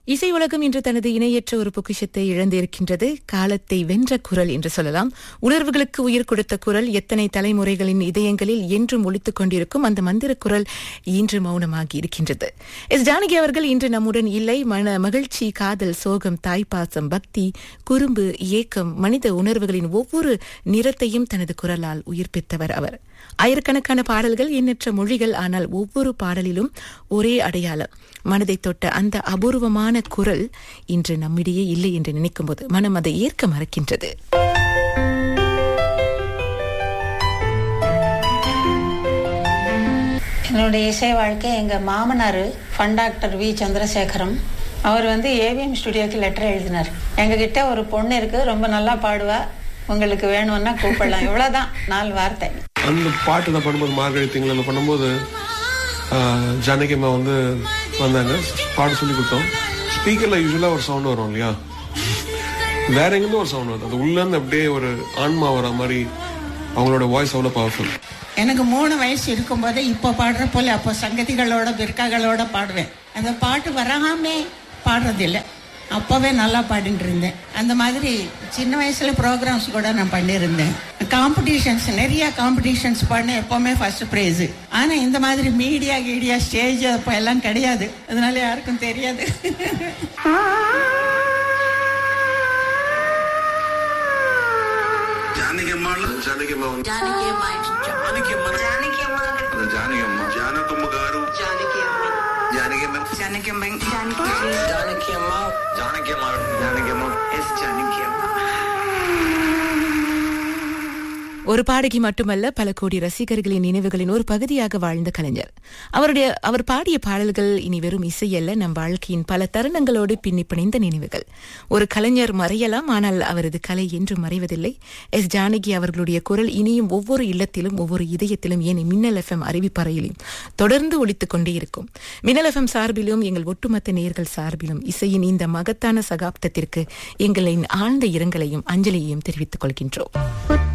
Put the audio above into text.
இசை உலகம் இன்று தனது இணையற்ற ஒரு பொக்கிஷத்தை இழந்திருக்கின்றது காலத்தை வென்ற குரல் என்று சொல்லலாம் உணர்வுகளுக்கு உயிர் கொடுத்த குரல் எத்தனை தலைமுறைகளின் இதயங்களில் என்றும் ஒலித்துக் கொண்டிருக்கும் அந்த மந்திர குரல் இன்று மௌனமாகி இருக்கின்றது எஸ் ஜானகி அவர்கள் இன்று நம்முடன் இல்லை மன மகிழ்ச்சி காதல் சோகம் தாய்ப்பாசம் பக்தி குறும்பு ஏக்கம் மனித உணர்வுகளின் ஒவ்வொரு நிறத்தையும் தனது குரலால் உயிர்ப்பித்தவர் அவர் ஆயிரக்கணக்கான பாடல்கள் எண்ணற்ற மொழிகள் ஆனால் ஒவ்வொரு பாடலிலும் ஒரே அடையாளம் மனதை தொட்ட அந்த அபூர்வமான குரல் இன்று நம்மிடையே இல்லை என்று நினைக்கும்போது மனம் அதை ஏற்க மறக்கின்றது என்னுடைய இசை வாழ்க்கை எங்கள் மாமனார் ஃபன் டாக்டர் வி சந்திரசேகரம் அவர் வந்து ஏவிஎம் ஸ்டுடியோக்கு லெட்டர் எழுதினார் எங்ககிட்ட ஒரு பொண்ணு இருக்கு ரொம்ப நல்லா பாடுவா உங்களுக்கு வேணும்னா கூப்பிடலாம் இவ்வளோதான் நாலு வார்த்தை அந்த பாட்டு நான் பண்ணும்போது மார்கழி திங்கள் பண்ணும்போது ஆஹ், ஜானகி அம்மா வந்து வந்தாங்க பாட்டு சொல்லி கொடுத்தோம் ஸ்பீக்கர்ல யூஸ்வலா ஒரு சவுண்ட் வரும் இல்லையா வேற எங்கிருந்து ஒரு சவுண்ட் வருது அது உள்ள இருந்து அப்படியே ஒரு ஆன்மா வர மாதிரி அவங்களோட வாய்ஸ் அவ்வளோ பவர்ஃபுல் எனக்கு மூணு வயசு இருக்கும்போது இப்போ பாடுற போல அப்போ சங்கதிகளோட பிற்காகளோட பாடுவேன் அந்த பாட்டு வராமே பாடுறதில்ல அப்போவே நல்லா பாடிட்டு இருந்தேன் அந்த மாதிரி சின்ன வயசுல ப்ரோக்ராம்ஸ் கூட நான் பண்ணியிருந்தேன் காம்படிஷன்ஸ் நிறைய காம்படிஷன்ஸ் பண்ண எப்பவுமே ஃபர்ஸ்ட் ப்ரைஸ் ஆனா இந்த மாதிரி மீடியா கீடியா ஸ்டேஜ் அப்போ எல்லாம் கிடையாது அதனால யாருக்கும் தெரியாது ஜானகி అమ్మాళ్ళు ஜானகி அம்மா வந்து జానకి అమ్మ జానకి అమ్మ అదే జానకి అమ్మ జానకమ్మ గారు జానకి అమ్మ జానకి అమ్మ జానకి అమ్మ జానకి అమ్మ జానకి అమ్మ జానకి అమ్మ ఎస్ జానకి అమ్మ ஒரு பாடகி மட்டுமல்ல பல கோடி ரசிகர்களின் நினைவுகளின் ஒரு பகுதியாக வாழ்ந்த கலைஞர் அவருடைய அவர் பாடிய பாடல்கள் இனி வெறும் இசை அல்ல நம் வாழ்க்கையின் பல தருணங்களோடு பின்னி பிணைந்த நினைவுகள் ஒரு கலைஞர் மறையலாம் ஆனால் அவரது கலை என்றும் மறைவதில்லை எஸ் ஜானகி அவர்களுடைய குரல் இனியும் ஒவ்வொரு இல்லத்திலும் ஒவ்வொரு இதயத்திலும் ஏன் மின்னல் எஃப்எம் அறிவிப்பறையிலும் தொடர்ந்து ஒலித்துக் கொண்டே இருக்கும் மின்னல் எஃப்எம் சார்பிலும் எங்கள் ஒட்டுமொத்த நேர்கள் சார்பிலும் இசையின் இந்த மகத்தான சகாப்தத்திற்கு எங்களின் ஆழ்ந்த இரங்கலையும் அஞ்சலியையும் தெரிவித்துக் கொள்கின்றோம்